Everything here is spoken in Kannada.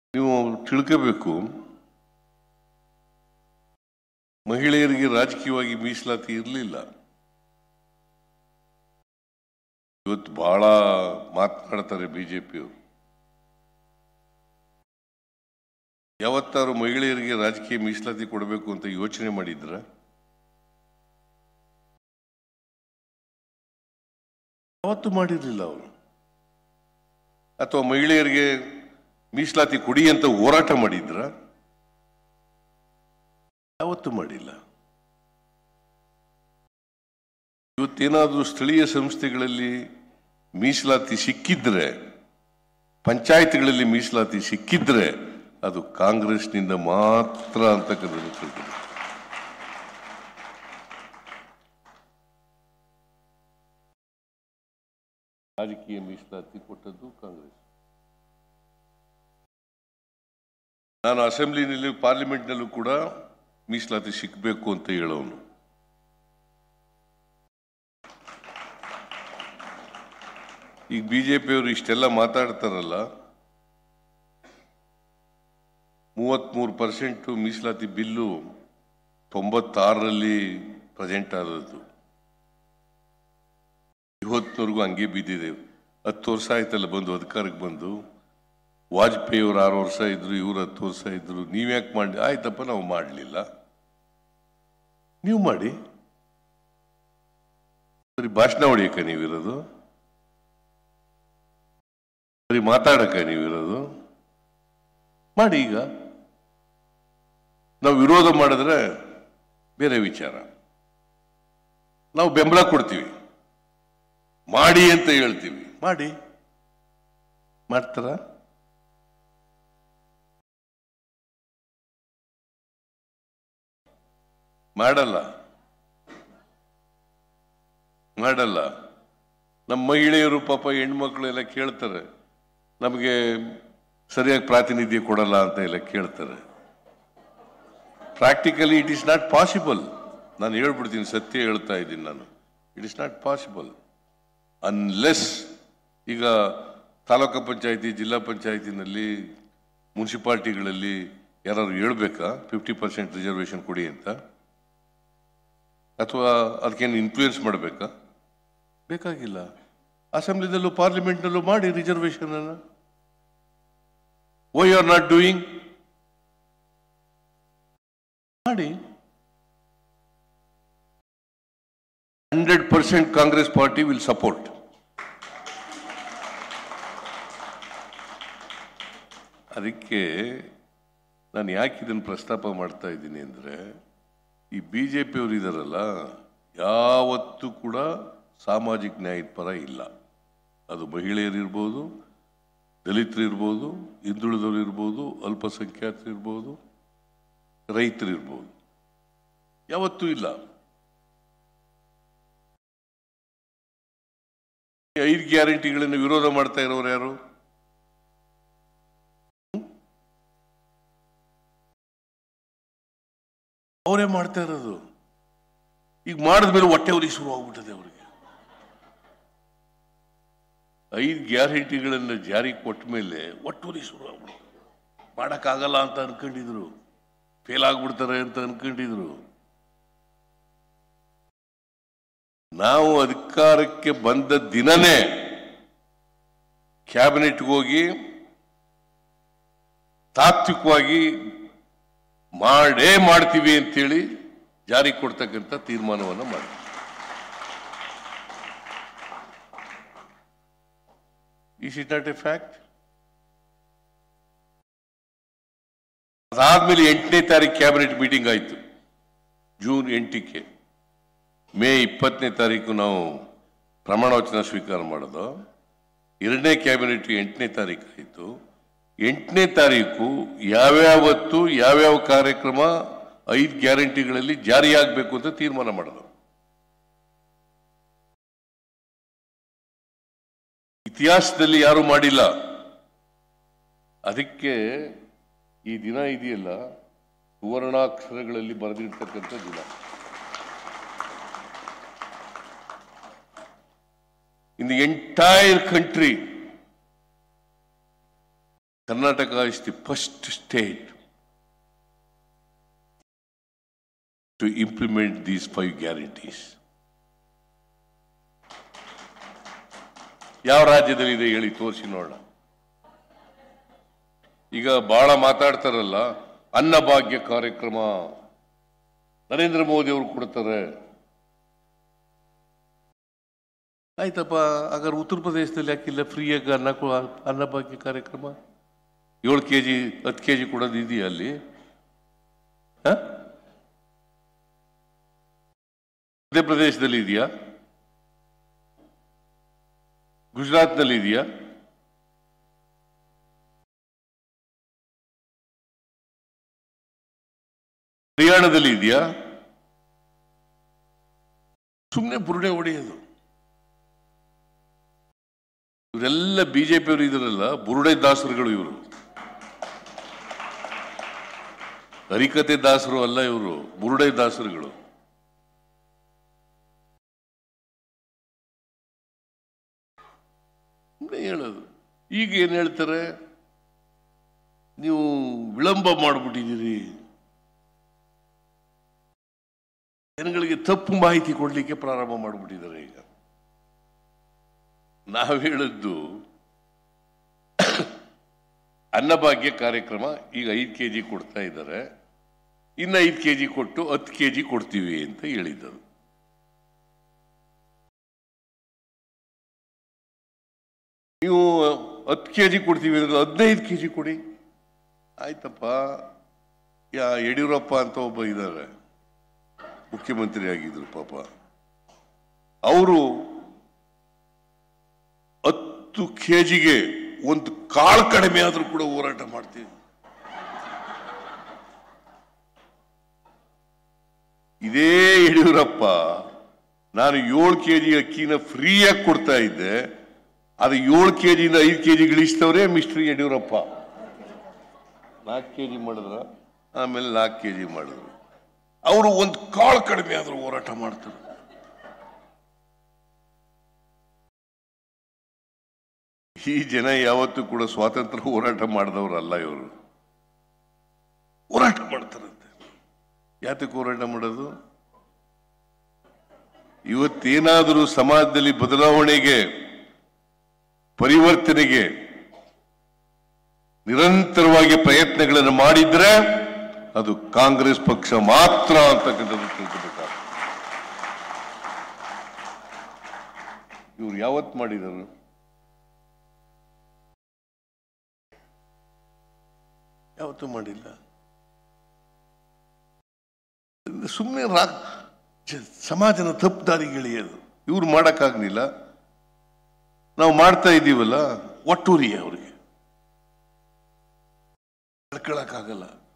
ನೀವು ತಿಳ್ಕೋಬೇಕು ಮಹಿಳೆಯರಿಗೆ ರಾಜಕೀಯವಾಗಿ ಮೀಸಲಾತಿ ಇರಲಿಲ್ಲ ಇವತ್ತು ಬಹಳ ಮಾತನಾಡ್ತಾರೆ ಬಿಜೆಪಿಯವರು ಯಾವತ್ತಾರು ಮಹಿಳೆಯರಿಗೆ ರಾಜಕೀಯ ಮೀಸಲಾತಿ ಕೊಡಬೇಕು ಅಂತ ಯೋಚನೆ ಮಾಡಿದ್ರ ಯಾವತ್ತು ಮಾಡಿರಲಿಲ್ಲ ಅವರು ಅಥವಾ ಮಹಿಳೆಯರಿಗೆ ಮೀಸಲಾತಿ ಕೊಡಿ ಅಂತ ಹೋರಾಟ ಮಾಡಿದ್ರ ಯಾವತ್ತು ಮಾಡಿಲ್ಲ ಇವತ್ತೇನಾದ್ರೂ ಸ್ಥಳೀಯ ಸಂಸ್ಥೆಗಳಲ್ಲಿ ಮೀಸಲಾತಿ ಸಿಕ್ಕಿದ್ರೆ ಪಂಚಾಯತ್ಗಳಲ್ಲಿ ಮೀಸಲಾತಿ ಸಿಕ್ಕಿದ್ರೆ ಅದು ಕಾಂಗ್ರೆಸ್ನಿಂದ ಮಾತ್ರ ಅಂತಕ್ಕಂಥದ್ದು ತಿಳ್ಕೊಳ್ಳಿ ರಾಜಕೀಯ ಮೀಸಲಾತಿ ಕೊಟ್ಟದ್ದು ಕಾಂಗ್ರೆಸ್ ನಾನು ಅಸೆಂಬ್ಲಿನಲ್ಲಿ ಪಾರ್ಲಿಮೆಂಟ್ನಲ್ಲೂ ಕೂಡ ಮೀಸಲಾತಿ ಸಿಕ್ಕಬೇಕು ಅಂತ ಹೇಳೋನು ಈಗ ಬಿಜೆಪಿಯವರು ಇಷ್ಟೆಲ್ಲ ಮಾತಾಡ್ತಾರಲ್ಲ ಮೂವತ್ಮೂರು ಪರ್ಸೆಂಟ್ ಮೀಸಲಾತಿ ಬಿಲ್ಲು ತೊಂಬತ್ತಾರರಲ್ಲಿ ಪ್ರೆಸೆಂಟ್ ಆದದ್ದು ಇವತ್ತಿನವರೆಗೂ ಹಂಗೆ ಬಿದ್ದಿದೆ ಹತ್ತು ವರ್ಷ ಆಯ್ತಲ್ಲ ಬಂದು ಅಧಿಕಾರಕ್ಕೆ ಬಂದು ವಾಜಪೇಯಿ ಅವರು ಆರು ವರ್ಷ ಇದ್ರು ಇವ್ರು ಹತ್ತು ವರ್ಷ ಇದ್ರು ನೀವ್ಯಾಕೆ ಮಾಡಿ ಆಯ್ತಪ್ಪ ನಾವು ಮಾಡಲಿಲ್ಲ ನೀವು ಮಾಡಿ ಬರೀ ಭಾಷಣ ಹೊಡಿಯಕ್ಕ ನೀವಿರೋದು ಬರೀ ಮಾತಾಡಕ್ಕ ನೀವಿರೋದು ಮಾಡಿ ಈಗ ನಾವು ವಿರೋಧ ಮಾಡಿದ್ರೆ ಬೇರೆ ವಿಚಾರ ನಾವು ಬೆಂಬಲ ಕೊಡ್ತೀವಿ ಮಾಡಿ ಅಂತ ಹೇಳ್ತೀವಿ ಮಾಡಿ ಮಾಡ್ತಾರ ಮಾಡಲ್ಲ ಮಾಡಲ್ಲ ನಮ್ಮ ಮಹಿಳೆಯರು ಪಾಪ ಹೆಣ್ಮಕ್ಳು ಎಲ್ಲ ಕೇಳ್ತಾರೆ ನಮಗೆ ಸರಿಯಾಗಿ ಪ್ರಾತಿನಿಧ್ಯ ಕೊಡಲ್ಲ ಅಂತ ಎಲ್ಲ ಕೇಳ್ತಾರೆ practically it is not possible ನಾನು ಹೇಳ್ಬಿಡ್ತೀನಿ ಸತ್ಯ ಹೇಳ್ತಾ ಇದ್ದೀನಿ ನಾನು it is not possible unless ಈಗ ತಾಲೂಕು ಪಂಚಾಯತಿ ಜಿಲ್ಲಾ ಪಂಚಾಯತಿನಲ್ಲಿ ಮುನ್ಸಿಪಾಲ್ಟಿಗಳಲ್ಲಿ ಯಾರು ಹೇಳ್ಬೇಕಾ ಫಿಫ್ಟಿ ಪರ್ಸೆಂಟ್ ರಿಸರ್ವೇಶನ್ ಕೊಡಿ ಅಂತ ಅಥವಾ ಅದಕ್ಕೇನು ಇನ್ಫ್ಲೂಯೆನ್ಸ್ ಮಾಡಬೇಕಾ ಬೇಕಾಗಿಲ್ಲ ಅಸೆಂಬ್ಲಿದಲ್ಲೂ ಪಾರ್ಲಿಮೆಂಟ್ನಲ್ಲೂ ಮಾಡಿ ರಿಸರ್ವೇಶನ್ ಅನ್ನ ವೈ ಆರ್ ನಾಟ್ ಡೂಯಿಂಗ್ ಮಾಡಿ hundred percent Congress party will support ಅದಕ್ಕೆ ನಾನು ಯಾಕೆ ಇದನ್ನು ಪ್ರಸ್ತಾಪ ಮಾಡ್ತಾ ಇದ್ದೀನಿ ಅಂದರೆ ಈ ಬಿ ಜೆ ಪಿಯವರು ಇದಾರಲ್ಲ ಯಾವತ್ತೂ ಕೂಡ ಸಾಮಾಜಿಕ ನ್ಯಾಯದ ಪರ ಇಲ್ಲ ಅದು ಮಹಿಳೆಯರಿರ್ಬೋದು ದಲಿತರು ಇರ್ಬೋದು ಹಿಂದುಳಿದವರು ಇರ್ಬೋದು ಅಲ್ಪಸಂಖ್ಯಾತರು ಇರ್ಬೋದು ರೈತರು ಇರ್ಬೋದು ಯಾವತ್ತೂ ಇಲ್ಲ ಈ ಐದು ಗ್ಯಾರಂಟಿಗಳನ್ನು ವಿರೋಧ ಮಾಡ್ತಾ ಇರೋರು ಯಾರು ಅವರೇ ಮಾಡ್ತಾ ಇರೋದು ಈಗ ಮಾಡಿದ್ಮೇಲೆ ಹೊಟ್ಟೆ ಉರಿ ಶುರು ಆಗ್ಬಿಟ್ಟದೆ ಅವರಿಗೆ ಐದು ಗ್ಯಾರಂಟಿಗಳನ್ನು ಜಾರಿ ಕೊಟ್ಟ ಮೇಲೆ ಒಟ್ಟುವರಿ ಶುರು ಆಗ್ಬಿಟ್ಟು ಮಾಡೋಕ್ಕಾಗಲ್ಲ ಅಂತ ಅನ್ಕೊಂಡಿದ್ರು ಫೇಲ್ ಆಗ್ಬಿಡ್ತಾರೆ ಅಂತ ಅನ್ಕೊಂಡಿದ್ರು ನಾವು ಅಧಿಕಾರಕ್ಕೆ ಬಂದ ದಿನನೇ ಕ್ಯಾಬಿನೆಟ್ಗೆ ಹೋಗಿ ತಾತ್ವಿಕವಾಗಿ ಮಾಡೇ ಮಾಡ್ತೀವಿ ಅಂತೇಳಿ ಜಾರಿ ಕೊಡ್ತಕ್ಕಂಥ ತೀರ್ಮಾನವನ್ನು ಮಾಡಿ is it not a fact ಅದಾದ್ಮೇಲೆ ಎಂಟನೇ ತಾರೀಕು ಕ್ಯಾಬಿನೆಟ್ ಮೀಟಿಂಗ್ ಆಯಿತು ಜೂನ್ ಎಂಟಕ್ಕೆ ಮೇ ಇಪ್ಪತ್ತನೇ ತಾರೀಕು ನಾವು ಪ್ರಮಾಣ ವಚನ ಸ್ವೀಕಾರ ಮಾಡೋದು ಎರಡನೇ ಕ್ಯಾಬಿನೆಟ್ ಎಂಟನೇ ತಾರೀಕು ಆಯಿತು ಎಂಟನೇ ತಾರೀಕು ಯಾವ್ಯಾವತ್ತು ಯಾವ್ಯಾವ ಕಾರ್ಯಕ್ರಮ ಐದು ಗ್ಯಾರಂಟಿಗಳಲ್ಲಿ ಜಾರಿಯಾಗಬೇಕು ಅಂತ ತೀರ್ಮಾನ ಮಾಡೋದು ಇತಿಹಾಸದಲ್ಲಿ ಯಾರು ಮಾಡಿಲ್ಲ ಅದಕ್ಕೆ ಈ ದಿನ ಇದೆಯಲ್ಲ ಸುವರ್ಣಾಕ್ಷರಗಳಲ್ಲಿ ಬರೆದಿರ್ತಕ್ಕಂಥ ದಿನ in the entire country Karnataka is the first state to implement these five guarantees. ಯಾವ ರಾಜ್ಯದಲ್ಲಿ ಇದೆ ಹೇಳಿ ತೋರಿಸಿ ನೋಡೋಣ ಈಗ ಬಹಳ ಮಾತಾಡ್ತಾರಲ್ಲ ಅನ್ನಭಾಗ್ಯ ಕಾರ್ಯಕ್ರಮ ನರೇಂದ್ರ ಮೋದಿ ಅವರು ಕೊಡ್ತಾರೆ ಆಯ್ತಪ್ಪ ಹಾಗಾದ್ರೆ ಉತ್ತರ ಪ್ರದೇಶದಲ್ಲಿ ಯಾಕಿಲ್ಲ ಫ್ರೀಯಾಗಿ ಅನ್ನ ಕೊ- ಅನ್ನಭಾಗ್ಯ ಕಾರ್ಯಕ್ರಮ ಏಳು ಕೆ ಜಿ ಹತ್ತು ಕೆ ಜಿ ಕೊಡೋದು ಇದೆಯಾ ಅಲ್ಲಿ ಹ? ಮಧ್ಯಪ್ರದೇಶದಲ್ಲಿ ಇದೆಯಾ ಗುಜರಾತ್ನಲ್ಲಿ ಇದೆಯಾ ಹರಿಯಾಣದಲ್ಲಿ ಇದೆಯಾ ಸುಮ್ಮನೆ ಬುರುಡೆ ಹೊಡೆಯೋದು ಇವರೆಲ್ಲ ಬಿಜೆಪಿಯವರು ಇದ್ರಲ್ಲ ಬುರುಡೆ ದಾಸರುಗಳು ಇವರು ಹರಿಕತೆ ದಾಸರು ಅಲ್ಲ ಇವರು ಬುರುಡೆ ದಾಸರುಗಳು ಸುಮ್ನೆ ಹೇಳೋದು ಈಗ ಏನ್ ಹೇಳ್ತಾರೆ ನೀವು ವಿಳಂಬ ಮಾಡಿಬಿಟ್ಟಿದ್ದೀರಿ ಜನಗಳಿಗೆ ತಪ್ಪು ಮಾಹಿತಿ ಕೊಡ್ಲಿಕ್ಕೆ ಪ್ರಾರಂಭ ಮಾಡಿಬಿಟ್ಟಿದ್ದಾರೆ ಈಗ ನಾವು ಹೇಳಿದ್ದು ಅನ್ನಭಾಗ್ಯ ಕಾರ್ಯಕ್ರಮ ಈಗ ಐದು ಕೆ ಜಿ ಕೊಡ್ತಾ ಇದ್ದಾರೆ ಇನ್ನು ಐದು ಕೆ ಜಿ ಕೊಟ್ಟು ಹತ್ತು ಕೆ ಜಿ ಕೊಡ್ತೀವಿ ಅಂತ ಹೇಳಿದ್ದರು ನೀವು ಹತ್ತು ಕೆ ಜಿ ಕೊಡ್ತೀವಿ ಅಂದ್ರೆ ಹದಿನೈದು ಕೆ ಜಿ ಕೊಡಿ ಆಯ್ತಪ್ಪ ಯಾ ಯಡಿಯೂರಪ್ಪ ಅಂತ ಒಬ್ಬ ಇದ್ದಾರೆ ಮುಖ್ಯಮಂತ್ರಿ ಆಗಿದ್ರು ಪಾಪ ಅವರು ಹತ್ತು ಕೆ ಜಿಗೆ ಒಂದು ಕಾಳು ಕಡಿಮೆ ಆದ್ರೂ ಕೂಡ ಹೋರಾಟ ಮಾಡ್ತೀವಿ ಇದೇ ಯಡಿಯೂರಪ್ಪ ನಾನು ಏಳು ಕೆ ಜಿ ಅಕ್ಕಿನ ಫ್ರೀಯಾಗಿ ಕೊಡ್ತಾ ಇದ್ದೆ ಅದು ಏಳು ಕೆ ಜಿಯಿಂದ ಐದು ಕೆ ಜಿ ಇಳಿಸ್ತವ್ರೆ ಮಿಸ್ಟರ್ ಯಡಿಯೂರಪ್ಪ ನಾಲ್ಕು ಕೆ ಜಿ ಮಾಡಿದ್ರ ಆಮೇಲೆ ನಾಲ್ಕು ಕೆ ಜಿ ಮಾಡಿದ್ರು ಅವರು ಒಂದು ಕಾಳು ಕಡಿಮೆ ಆದ್ರೂ ಹೋರಾಟ ಮಾಡ್ತಾರೆ ಈ ಜನ ಯಾವತ್ತೂ ಕೂಡ ಸ್ವಾತಂತ್ರ್ಯ ಹೋರಾಟ ಮಾಡಿದವರಲ್ಲ ಇವರು ಹೋರಾಟ ಮಾಡ್ತಾರಂತೆ ಯಾತಕ್ಕೆ ಹೋರಾಟ ಮಾಡೋದು ಇವತ್ತೇನಾದರೂ ಸಮಾಜದಲ್ಲಿ ಬದಲಾವಣೆಗೆ ಪರಿವರ್ತನೆಗೆ ನಿರಂತರವಾಗಿ ಪ್ರಯತ್ನಗಳನ್ನು ಮಾಡಿದ್ರೆ ಅದು ಕಾಂಗ್ರೆಸ್ ಪಕ್ಷ ಮಾತ್ರ ಅಂತಕ್ಕಂಥದ್ದು ತಿಳ್ಕೋಬೇಕಾಗ್ತದೆ ಇವ್ರು ಯಾವತ್ತು ಮಾಡಿದರು ಯಾವತ್ತೂ ಮಾಡಿಲ್ಲ ಸುಮ್ಮನೆ ರಾ ಜ- ಸಮಾಜನ ತಪ್ಪು ದಾರಿಗೆಳೆಯೋದು ಇವ್ರು ಮಾಡಕ್ಕಾಗ್ಲಿಲ್ಲ ನಾವು ಮಾಡ್ತಾ ಇದ್ದೀವಲ್ಲ ಒಟ್ಟೂರಿ ಅವ್ರಿಗೆ ತಡ್ಕೊಳಕ್ಕಾಗಲ್ಲ